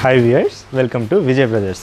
hi viewers welcome to Vijay brothers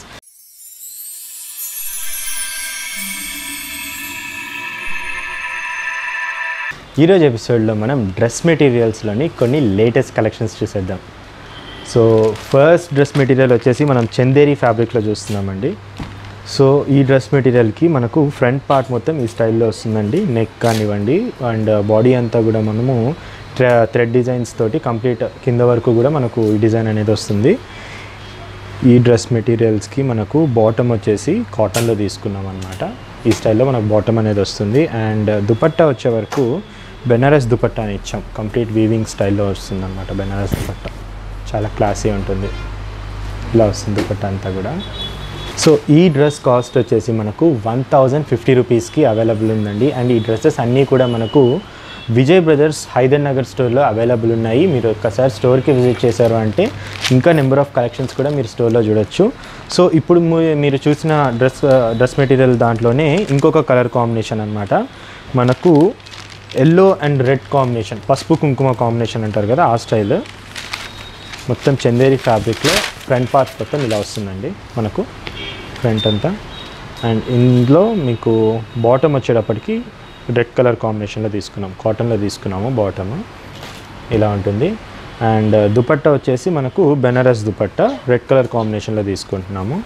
ఈరోజు ఎపిసోడ్లో మనం డ్రెస్ మెటీరియల్స్లోని కొన్ని లేటెస్ట్ కలెక్షన్స్ చూసేద్దాం సో ఫస్ట్ డ్రెస్ మెటీరియల్ వచ్చేసి మనం చందేరి ఫ్యాబ్రిక్లో చూస్తున్నామండి సో ఈ డ్రెస్ మెటీరియల్కి మనకు ఫ్రంట్ పార్ట్ మొత్తం ఈ స్టైల్లో వస్తుందండి నెక్ కానివ్వండి అండ్ బాడీ అంతా కూడా మనము థ్రెడ్ డిజైన్స్ తోటి కంప్లీట్ కింద వరకు కూడా మనకు ఈ డిజైన్ అనేది వస్తుంది ఈ డ్రెస్ మెటీరియల్స్కి మనకు బాటమ్ వచ్చేసి కాటన్లో తీసుకున్నాం అనమాట ఈ స్టైల్లో మనకు బాటమ్ అనేది వస్తుంది అండ్ దుపట్టా వచ్చే వరకు బెనారస్ దుపట్టా అని ఇచ్చాం కంప్లీట్ వీవింగ్ స్టైల్లో వస్తుంది అనమాట బెనారస్ దుపట్టా చాలా క్లాసీ ఉంటుంది ఇలా వస్తుంది దుపట్టా అంతా కూడా సో ఈ డ్రెస్ కాస్ట్ వచ్చేసి మనకు వన్ థౌజండ్ ఫిఫ్టీ రూపీస్కి అవైలబుల్ ఉందండి అండ్ ఈ డ్రెస్సెస్ అన్నీ కూడా మనకు విజయ్ బ్రదర్స్ హైదర్ నగర్ స్టోర్లో అవైలబుల్ ఉన్నాయి మీరు ఒక్కసారి స్టోర్కి విజిట్ చేశారు అంటే ఇంకా నెంబర్ ఆఫ్ కలెక్షన్స్ కూడా మీరు స్టోర్లో చూడొచ్చు సో ఇప్పుడు మీ- మీరు చూసిన డ్రెస్ డ్రెస్ మెటీరియల్ దాంట్లోనే ఇంకొక కలర్ కాంబినేషన్ అనమాట మనకు ఎల్లో అండ్ రెడ్ కాంబినేషన్ పసుపు కుంకుమ కాంబినేషన్ అంటారు కదా ఆ స్టైల్ మొత్తం చందేరి ఫ్యాబ్రిక్లో ఫ్రంట్ పార్ట్ మొత్తం ఇలా వస్తుందండి మనకు ఫ్రంట్ అంతా అండ్ ఇందులో మీకు బాటమ్ వచ్చేటప్పటికి రెడ్ కలర్ కాంబినేషన్లో తీసుకున్నాం కాటన్లో తీసుకున్నాము బాటమ్ ఇలా ఉంటుంది అండ్ దుపట్టా వచ్చేసి మనకు బెనారస్ దుపట్టా రెడ్ కలర్ కాంబినేషన్లో తీసుకుంటున్నాము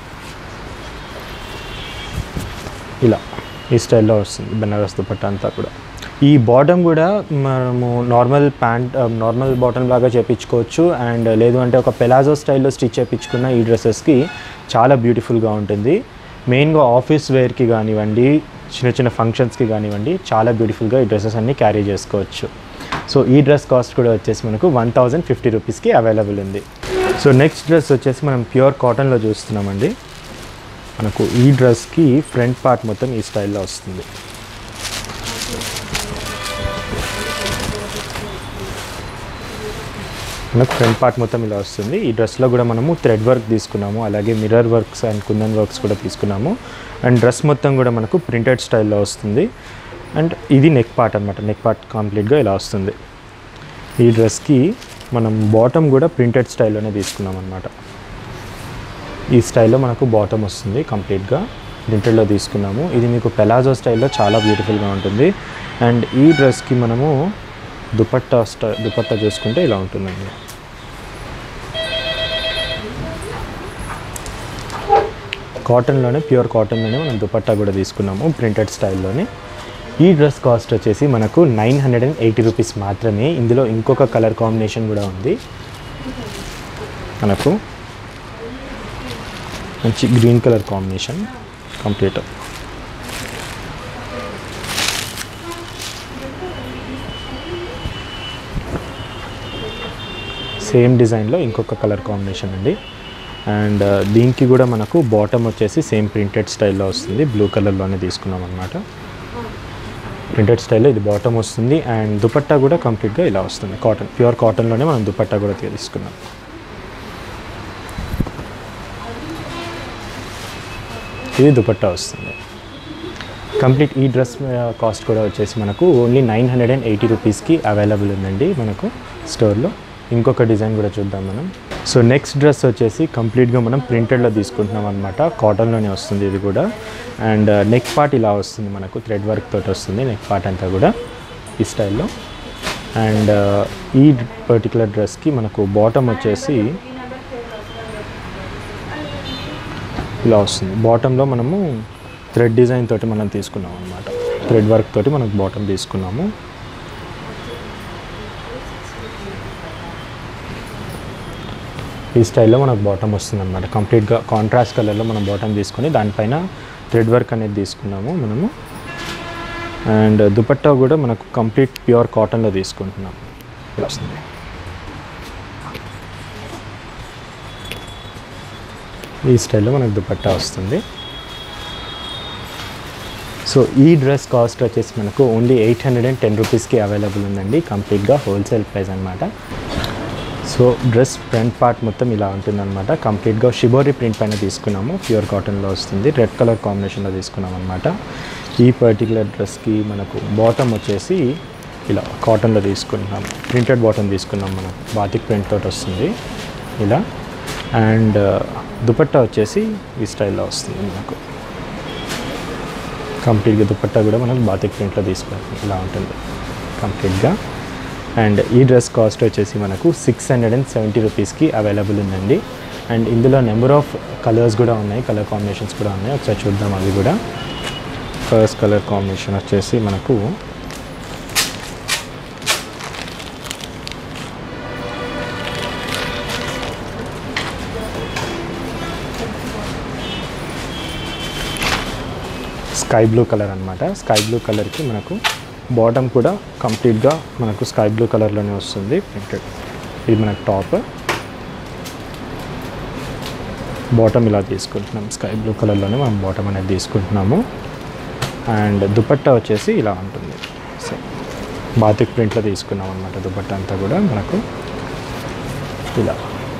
ఇలా ఈ స్టైల్లో వస్తుంది బెనారస్ దుపట్టా అంతా కూడా ఈ బాటమ్ కూడా మనము నార్మల్ ప్యాంట్ నార్మల్ బాటమ్ లాగా చేపించుకోవచ్చు అండ్ లేదు అంటే ఒక పెలాజో స్టైల్లో స్టిచ్ చేయించుకున్న ఈ డ్రెస్సెస్కి చాలా బ్యూటిఫుల్గా ఉంటుంది మెయిన్గా ఆఫీస్ వేర్కి కానివ్వండి చిన్న చిన్న ఫంక్షన్స్కి కానివ్వండి చాలా బ్యూటిఫుల్గా ఈ డ్రెస్సెస్ అన్నీ క్యారీ చేసుకోవచ్చు సో ఈ డ్రెస్ కాస్ట్ కూడా వచ్చేసి మనకు వన్ థౌజండ్ ఫిఫ్టీ రూపీస్కి అవైలబుల్ ఉంది సో నెక్స్ట్ డ్రెస్ వచ్చేసి మనం ప్యూర్ కాటన్లో చూస్తున్నామండి మనకు ఈ డ్రెస్కి ఫ్రంట్ పార్ట్ మొత్తం ఈ స్టైల్లో వస్తుంది మనకు ఫ్రంట్ పార్ట్ మొత్తం ఇలా వస్తుంది ఈ డ్రెస్లో కూడా మనము థ్రెడ్ వర్క్ తీసుకున్నాము అలాగే mirror works and kundan works కూడా తీసుకున్నాము అండ్ డ్రెస్ మొత్తం కూడా మనకు ప్రింటెడ్ స్టైల్లో వస్తుంది అండ్ ఇది నెక్ పార్ట్ అనమాట నెక్ పార్ట్ కంప్లీట్గా ఇలా వస్తుంది ఈ డ్రెస్కి మనం బాటమ్ కూడా ప్రింటెడ్ స్టైల్లోనే తీసుకున్నాం అనమాట ఈ స్టైల్లో మనకు బాటమ్ వస్తుంది కంప్లీట్గా ప్రింటెడ్లో తీసుకున్నాము ఇది మీకు పెలాజో స్టైల్లో చాలా బ్యూటిఫుల్గా ఉంటుంది అండ్ ఈ డ్రెస్కి మనము దుపట్టా స్టై దుపట్టా చూసుకుంటే ఇలా ఉంటుందండి కాటన్లోనే ప్యూర్ కాటన్లోనే మనం దుపట్టా కూడా తీసుకున్నాము ప్రింటెడ్ స్టైల్లోనే ఈ డ్రెస్ కాస్ట్ వచ్చేసి మనకు nine hundred and eighty rupees మాత్రమే ఇందులో ఇంకొక కలర్ కాంబినేషన్ కూడా ఉంది మనకు మంచి green colour combination complete same డిజైన్లో ఇంకొక కలర్ కాంబినేషన్ అండి అండ్ దీనికి కూడా మనకు బాటమ్ వచ్చేసి సేమ్ ప్రింటెడ్ స్టైల్లో వస్తుంది బ్లూ కలర్లోనే తీసుకున్నాం అనమాట ప్రింటెడ్ స్టైల్లో ఇది బాటమ్ వస్తుంది అండ్ దుపట్టా కూడా కంప్లీట్గా ఇలా వస్తుంది కాటన్ ప్యూర్ కాటన్లోనే మనం దుపట్టా కూడా తీసుకున్నాం ఇది దుపట్టా వస్తుంది కంప్లీట్ ఈ డ్రెస్ కాస్ట్ కూడా వచ్చేసి మనకు only nine hundred and eighty రూపీస్కి అవైలబుల్ ఉందండి మనకు స్టోర్లో ఇంకొక డిజైన్ కూడా చూద్దాం మనం సో నెక్స్ట్ డ్రెస్ వచ్చేసి కంప్లీట్గా మనం ప్రింటెడ్లో తీసుకుంటున్నాం అనమాట కాటన్లోనే వస్తుంది ఇది కూడా అండ్ నెక్ పార్ట్ ఇలా వస్తుంది మనకు థ్రెడ్ వర్క్ తోటి వస్తుంది నెక్ పార్ట్ అంతా కూడా ఈ స్టైల్లో అండ్ ఈ పర్టికులర్ డ్రెస్కి మనకు బాటమ్ వచ్చేసి ఇలా వస్తుంది బాటంలో మనము థ్రెడ్ డిజైన్ తోటి మనం తీసుకున్నాం అనమాట థ్రెడ్ వర్క్ తోటి మనకు బాటమ్ తీసుకున్నాము ఈ స్టైల్లో మనకు బాటమ్ వస్తుంది అనమాట కంప్లీట్గా కాంట్రాస్ట్ కలర్లో మనం బాటమ్ తీసుకొని దానిపైన థ్రెడ్ వర్క్ అనేది తీసుకున్నాము మనము అండ్ దుపట్టా కూడా మనకు కంప్లీట్ ప్యూర్ కాటన్లో తీసుకుంటున్నాం ఇలా వస్తుంది ఈ స్టైల్లో మనకు దుపట్టా వస్తుంది సో ఈ డ్రెస్ కాస్ట్ వచ్చేసి మనకు only eight hundred and ten రూపీస్కి అవైలబుల్ ఉందండి కంప్లీట్గా హోల్సేల్ ప్రైస్ అనమాట సో డ్రెస్ ఫ్రంట్ పార్ట్ మొత్తం ఇలా ఉంటుందన్నమాట కంప్లీట్గా షిబోరి ప్రింట్ పైన తీసుకున్నాము ప్యూర్ కాటన్లో వస్తుంది రెడ్ కలర్ కాంబినేషన్లో తీసుకున్నాం అనమాట ఈ పర్టికులర్ డ్రెస్కి మనకు బాటమ్ వచ్చేసి ఇలా కాటన్లో తీసుకుంటున్నాం ప్రింటెడ్ బాటమ్ తీసుకున్నాం మనం బాతిక్ ప్రింట్ తోటి వస్తుంది ఇలా అండ్ దుపట్టా వచ్చేసి ఈ స్టైల్లో వస్తుంది మనకు కంప్లీట్గా దుపట్టా కూడా మనకు బాతిక్ ప్రింట్లో తీసుకోవాలి ఇలా ఉంటుంది కంప్లీట్గా అండ్ ఈ డ్రెస్ కాస్ట్ వచ్చేసి మనకు సిక్స్ హండ్రెడ్ అండ్ సెవెంటీ రూపీస్కి అవైలబుల్ ఉందండి అండ్ ఇందులో నెంబర్ ఆఫ్ కలర్స్ కూడా ఉన్నాయి కలర్ కాంబినేషన్స్ కూడా ఉన్నాయి ఒకసారి చూద్దాం అవి కూడా ఫస్ట్ కలర్ కాంబినేషన్ వచ్చేసి మనకు స్కై బ్లూ కలర్ అనమాట స్కై బ్లూ కలర్కి మనకు బాటమ్ కూడా కంప్లీట్గా మనకు స్కై బ్లూ కలర్లోనే వస్తుంది ప్రింటెడ్ ఇది మనకు టాప్ బాటమ్ ఇలా తీసుకుంటున్నాం స్కై బ్లూ కలర్లోనే మనం బాటమ్ అనేది తీసుకుంటున్నాము అండ్ దుపట్టా వచ్చేసి ఇలా ఉంటుంది సో బాతిక్ ప్రింట్లో తీసుకున్నాం అనమాట దుపట్టా అంతా కూడా మనకు ఇలా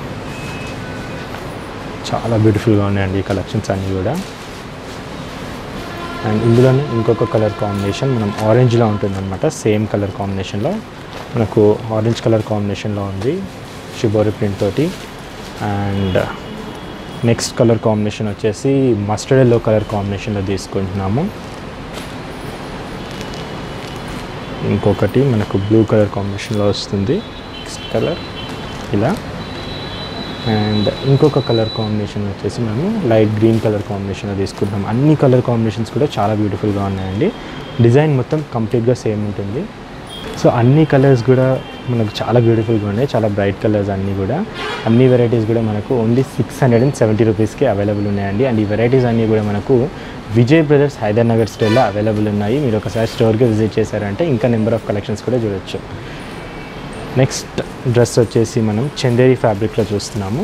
చాలా బ్యూటిఫుల్గా ఉన్నాయండి ఈ కలెక్షన్స్ అన్నీ కూడా అండ్ ఇందులోనే ఇంకొక కలర్ కాంబినేషన్ మనం ఆరెంజ్లో ఉంటుందన్నమాట సేమ్ కలర్ కాంబినేషన్లో మనకు ఆరెంజ్ కలర్ కాంబినేషన్లో ఉంది షిబోరి ప్రింట్ తోటి అండ్ నెక్స్ట్ కలర్ కాంబినేషన్ వచ్చేసి మస్టర్డ్ ఎల్లో కలర్ కాంబినేషన్లో తీసుకుంటున్నాము ఇంకొకటి మనకు బ్లూ కలర్ కాంబినేషన్లో వస్తుంది నెక్స్ట్ కలర్ ఇలా అండ్ ఇంకొక కలర్ కాంబినేషన్ వచ్చేసి మేము లైట్ గ్రీన్ కలర్ కాంబినేషన్లో తీసుకుంటున్నాం అన్ని కలర్ కాంబినేషన్స్ కూడా చాలా బ్యూటిఫుల్గా ఉన్నాయండి డిజైన్ మొత్తం కంప్లీట్గా సేమ్ ఉంటుంది సో అన్ని కలర్స్ కూడా మనకు చాలా బ్యూటిఫుల్గా ఉన్నాయి చాలా బ్రైట్ కలర్స్ అన్నీ కూడా అన్ని వెరైటీస్ కూడా మనకు only six hundred and seventy రూపీస్కి అవైలబుల్ ఉన్నాయండి అండ్ ఈ వెరైటీస్ అన్నీ కూడా మనకు విజయ్ బ్రదర్స్ హైదర్నగర్ స్టోర్లో అవైలబుల్ ఉన్నాయి మీరు ఒకసారి స్టోర్కి విజిట్ చేశారంటే ఇంకా నెంబర్ ఆఫ్ కలెక్షన్స్ కూడా చూడొచ్చు నెక్స్ట్ డ్రెస్ వచ్చేసి మనం చందేరి ఫ్యాబ్రిక్లో చూస్తున్నాము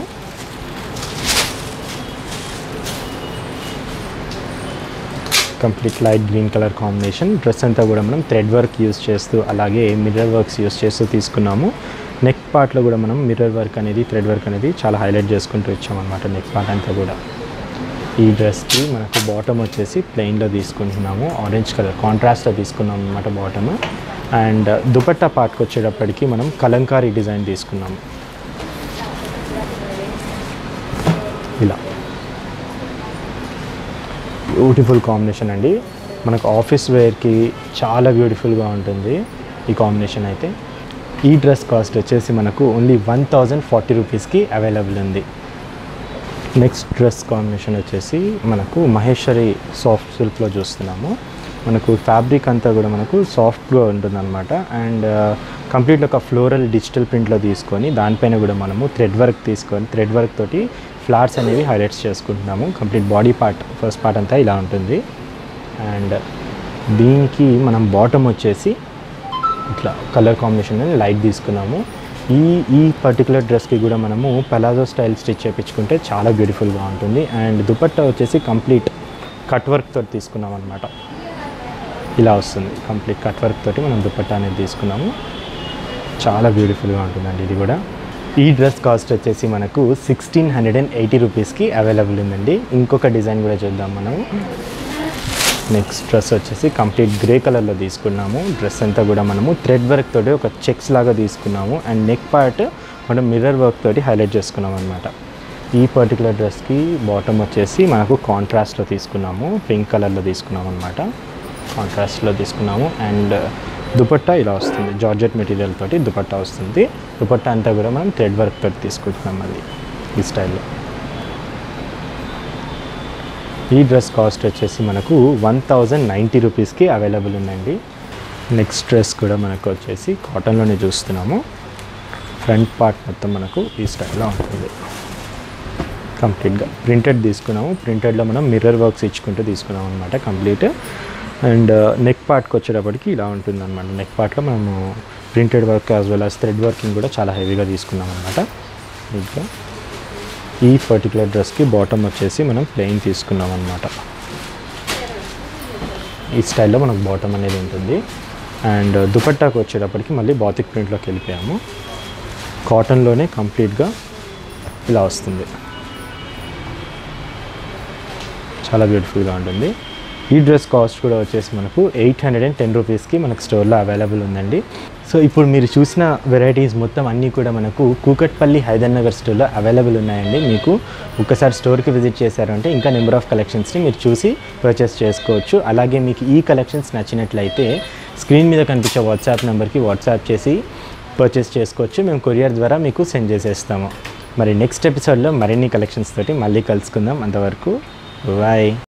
complete light green colour combination dress అంతా కూడా మనం థ్రెడ్ వర్క్ యూస్ చేస్తూ అలాగే మిర్రర్ వర్క్స్ యూస్ చేస్తూ తీసుకున్నాము నెక్ పార్ట్లో కూడా మనం మిర్రర్ వర్క్ అనేది థ్రెడ్ వర్క్ అనేది చాలా హైలైట్ చేసుకుంటూ ఇచ్చామన్నమాట నెక్ పార్ట్ అంతా కూడా ఈ డ్రెస్కి మనకు బాటమ్ వచ్చేసి ప్లెయిన్లో తీసుకుంటున్నాము ఆరెంజ్ కలర్ కాంట్రాస్ట్లో తీసుకున్నాం అనమాట బాటమ్ అండ్ దుపట్టా పార్ట్కి వచ్చేటప్పటికి మనం కలంకారీ డిజైన్ తీసుకున్నాము ఇలా బ్యూటిఫుల్ కాంబినేషన్ అండి మనకు ఆఫీస్ వేర్కి చాలా బ్యూటిఫుల్గా ఉంటుంది ఈ కాంబినేషన్ అయితే ఈ డ్రెస్ కాస్ట్ వచ్చేసి మనకు ఓన్లీ వన్ థౌజండ్ ఫార్టీ రూపీస్కి అవైలబుల్ ఉంది నెక్స్ట్ డ్రెస్ కాంబినేషన్ వచ్చేసి మనకు మహేశ్వరి సాఫ్ట్ సిల్క్లో చూస్తున్నాము మనకు ఫ్యాబ్రిక్ అంతా కూడా మనకు సాఫ్ట్గా ఉంటుందన్నమాట అండ్ కంప్లీట్ ఒక ఫ్లోరల్ డిజిటల్ ప్రింట్లో తీసుకొని దానిపైన కూడా మనము థ్రెడ్ వర్క్ తీసుకొని థ్రెడ్ వర్క్ తోటి ఫ్లవర్స్ అనేవి హైలైట్స్ చేసుకుంటున్నాము complete body part first part అంతా ఇలా ఉంటుంది అండ్ దీనికి మనం బాటమ్ వచ్చేసి ఇట్లా కలర్ కాంబినేషన్ లైట్ తీసుకున్నాము ఈ ఈ పర్టికులర్ డ్రెస్కి కూడా మనము పలాజో స్టైల్ స్టిచ్ చేయించుకుంటే చాలా బ్యూటిఫుల్గా ఉంటుంది అండ్ దుపట్టా వచ్చేసి కంప్లీట్ కట్ వర్క్ తోటి తీసుకున్నాం అనమాట ఇలా వస్తుంది కంప్లీట్ కట్ వర్క్ తోటి మనం దుపట్టా అనేది తీసుకున్నాము చాలా బ్యూటిఫుల్గా ఉంటుందండి ఇది కూడా ఈ డ్రెస్ కాస్ట్ వచ్చేసి మనకు సిక్స్టీన్ హండ్రెడ్ అండ్ ఎయిటీ రూపీస్కి అవైలబుల్ ఉందండి ఇంకొక డిజైన్ కూడా చూద్దాం మనం నెక్స్ట్ డ్రెస్ వచ్చేసి కంప్లీట్ గ్రే కలర్లో తీసుకున్నాము డ్రెస్ అంతా కూడా మనము థ్రెడ్ వర్క్ తోటి ఒక చెక్స్ లాగా తీసుకున్నాము అండ్ నెక్ పార్ట్ మనం మిర్రర్ వర్క్ తోటి హైలైట్ చేసుకున్నాం అనమాట ఈ పర్టికులర్ డ్రెస్కి బాటమ్ వచ్చేసి మనకు కాంట్రాస్ట్లో తీసుకున్నాము పింక్ కలర్లో తీసుకున్నాం అనమాట కాంట్రాస్ట్లో తీసుకున్నాము అండ్ దుపట్టా ఇలా వస్తుంది జార్జెట్ మెటీరియల్ తోటి దుపట్టా వస్తుంది దుపట్టా అంతా కూడా మనం థ్రెడ్ వర్క్ తోటి తీసుకుంటున్నాం మళ్ళీ ఈ స్టైల్లో ఈ డ్రెస్ కాస్ట్ వచ్చేసి మనకు వన్ థౌజండ్ నైంటీ రూపీస్కి అవైలబుల్ ఉందండి నెక్స్ట్ డ్రెస్ కూడా మనకు వచ్చేసి కాటన్లోనే చూస్తున్నాము ఫ్రంట్ పార్ట్ మొత్తం మనకు ఈ స్టైల్లో ఉంటుంది కంప్లీట్గా ప్రింటెడ్ తీసుకున్నాము ప్రింటెడ్లో మనం మిర్రర్ వర్క్స్ ఇచ్చుకుంటూ తీసుకున్నాం అనమాట కంప్లీట్ అండ్ నెక్ పార్ట్కి వచ్చేటప్పటికి ఇలా ఉంటుంది అనమాట నెక్ పార్ట్లో మనము printed work as well as thread working కూడా చాలా హెవీగా తీసుకున్నాం అనమాట ఇంకా ఈ పర్టికులర్ డ్రెస్కి బాటమ్ వచ్చేసి మనం ప్లెయిన్ తీసుకున్నాం అనమాట ఈ స్టైల్లో మనకు బాటమ్ అనేది ఉంటుంది అండ్ దుపట్టాకు వచ్చేటప్పటికి మళ్ళీ బాతిక్ ప్రింట్లోకి వెళ్ళిపోయాము కాటన్లోనే కంప్లీట్గా ఇలా వస్తుంది చాలా బ్యూటిఫుల్గా ఉంటుంది ఈ డ్రెస్ కాస్ట్ కూడా వచ్చేసి మనకు ఎయిట్ హండ్రెడ్ అండ్ టెన్ రూపీస్కి మనకు స్టోర్లో అవైలబుల్ ఉందండి సో ఇప్పుడు మీరు చూసిన వెరైటీస్ మొత్తం అన్నీ కూడా మనకు కూకట్పల్లి హైదర్ నగర్ స్టోర్లో అవైలబుల్ ఉన్నాయండి మీకు ఒక్కసారి స్టోర్కి విజిట్ చేశారంటే ఇంకా నెంబర్ ఆఫ్ కలెక్షన్స్ని మీరు చూసి పర్చేస్ చేసుకోవచ్చు అలాగే మీకు ఈ కలెక్షన్స్ నచ్చినట్లయితే స్క్రీన్ మీద కనిపించే వాట్సాప్ నెంబర్కి వాట్సాప్ చేసి పర్చేస్ చేసుకోవచ్చు మేము కొరియర్ ద్వారా మీకు సెండ్ చేసేస్తాము మరి నెక్స్ట్ ఎపిసోడ్లో మరిన్ని కలెక్షన్స్ తోటి మళ్ళీ కలుసుకుందాం అంతవరకు బాయ్